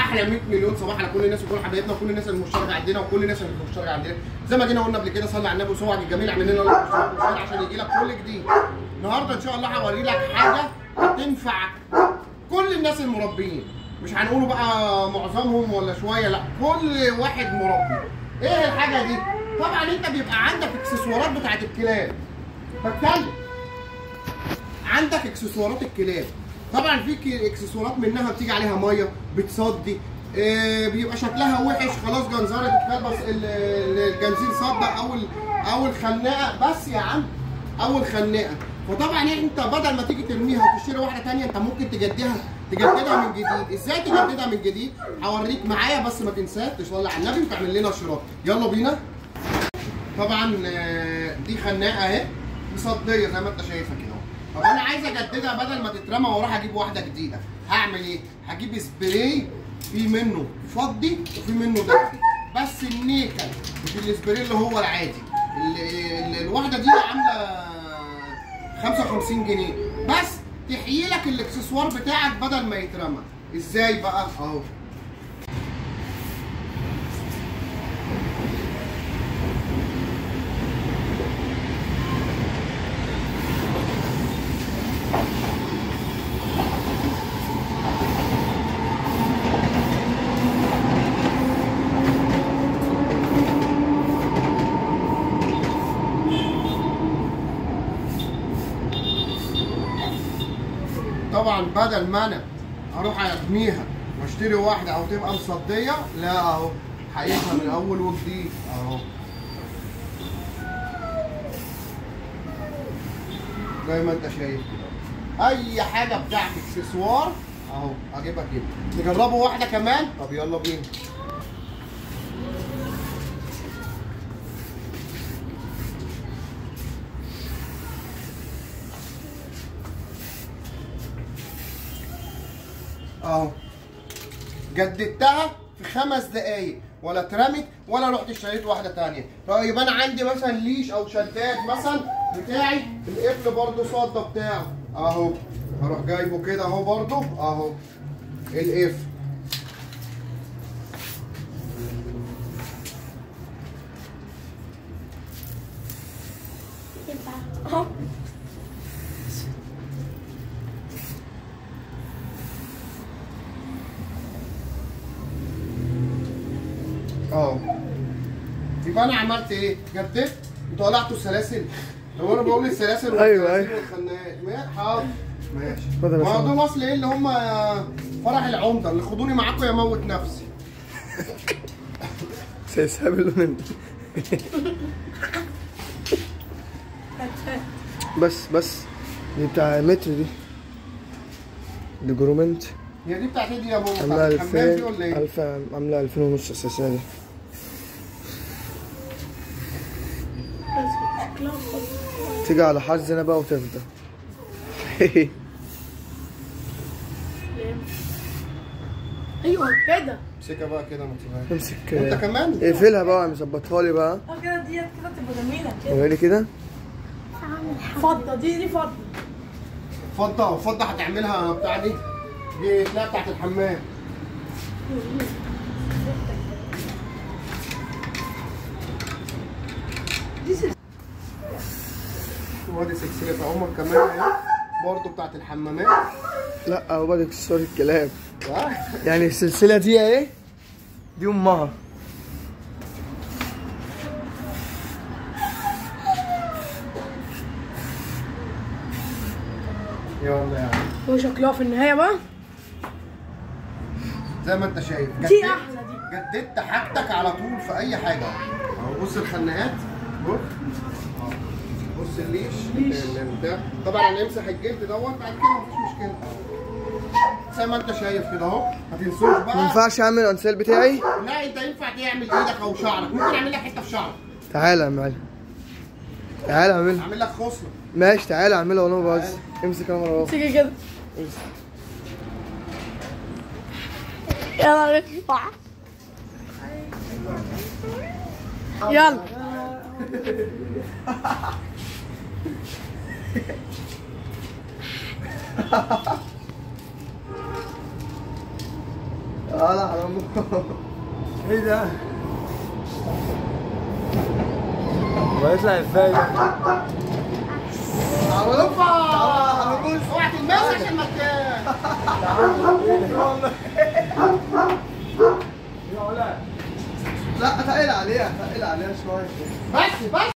احلى 100 مليون صباح على كل الناس وكل حبايبنا وكل الناس المشتركه عندنا وكل الناس اللي مش مشتركه عندنا زي ما جينا قلنا قبل كده صلي على النبي وصوعك الجميل اعمل لنا لايك وشير عشان يجي لك كل جديد النهارده ان شاء الله هوري لك حاجه هتنفع كل الناس المربيين مش هنقوله بقى معظمهم ولا شويه لا كل واحد مربي ايه الحاجه دي طبعا انت بيبقى عندك اكسسوارات بتاعت الكلاب بتكلم عندك اكسسوارات الكلاب طبعا في ك- اكسسوارات منها بتيجي عليها ميه بتصدي آه، بيبقى شكلها وحش خلاص جنزره الكلب بس ال- ال- الجنزير صدى اول اول خناقه بس يا عم اول خناقه فطبعا انت بدل ما تيجي ترميها وتشتري واحده تانية انت ممكن تجددها تجددها من جديد ازاي تجددها من جديد هوريك معايا بس ما تنساش تصلي على النبي وتعمل لنا اشتراك يلا بينا طبعا آه، دي خناقه اهي مصديه زي ما انت شايفها كده اهو. طب انا عايز اجددها بدل ما تترمى واروح اجيب واحده جديده هعمل ايه هجيب سبراي في منه فضي وفي منه دافي بس النيكل مش السبراي اللي هو العادي ال- ال- الواحده دي عامله 55 جنيه بس تحيي لك الاكسسوار بتاعك بدل ما يترمى ازاي بقى اهو طبعا بدل ما انا اروح ارميها واشتري واحده او تبقى مصديه لا اهو حقيقها من اول وجديد اهو زي ما انت شايف كده اي حاجه بتاعت اكسسوار اهو اجيبها كده نجربوا واحده كمان طب يلا بينا اهو جددتها في خمس دقايق ولا اترمت ولا رحت اشتريت واحده تانية طيب انا عندي مثلا ليش او شداد مثلا بتاعي القفل برضو صدى بتاعه اهو هروح جايبه كده اهو برضو اهو القفل اهو اهو يبقى انا عملت ايه؟ جددت وطلعتوا السلاسل هو انا بقول السلاسل أيوة، والسلاسل والخناقات ما- حاضر ماشي اتفضل يا ما باشا. دول اصل ايه اللي هم فرح العمده اللي خدوني معاكم يا موت نفسي سيسحب من بس بس دي بتاع متر دي دي جرومنت هي دي بتاعت ايه دي يا ماما؟ عاملة بتاعت الحمام دي 2000 ولا ايه؟ 1000 عاملة 2000 ونص اساسية دي شكلها خطر. تيجي على حظنا بقى وتفضى ايوه كده امسكها بقى كده ما تسيبهاش امسك وانت كمان؟ اقفلها بقى مظبطها لي بقى اه كده ديت كده تبقى جميله كده وريني كده فضه دي دي فضه فضه فضه هتعملها بتاع دي دي تلاقيها بتاعت الحمام دي سلسلة. وادي سلسله عمر كمان اهي برضه بتاعت الحمامات لا هو بدك صور الكلاب آه. يعني السلسلة دي اهي دي امها يلا يعني هو شكلها في النهايه بقى زي ما انت شايف دي جددت- احلى دي جددت حاجتك على طول في اي حاجه اهو بص الخناقات بص أهو. بص الليش ليش. ال- ال- بتاع. طبعا هنمسح الجلد دوت بعد كده مفيش مشكله زي ما انت شايف كده اهو ما تنسوش ما بقى ينفعش اعمل الانسيل بتاعي لا انت ينفع تعمل ايدك او شعرك ممكن اعمل لك حته في شعرك تعالى يا معلم تعالى اعملها اعمل لك خصله ماشي تعالى اعملها وانا بهزر امسك كاميرا اهو تيجي كده يلا نطلع يلا اه لا حرام ايه ده؟ ويطلع ازاي ده؟ اوبا آه، بص. اوعى تلمس عشان ما ت- لا تقل عليها تقل عليها شويه بس بس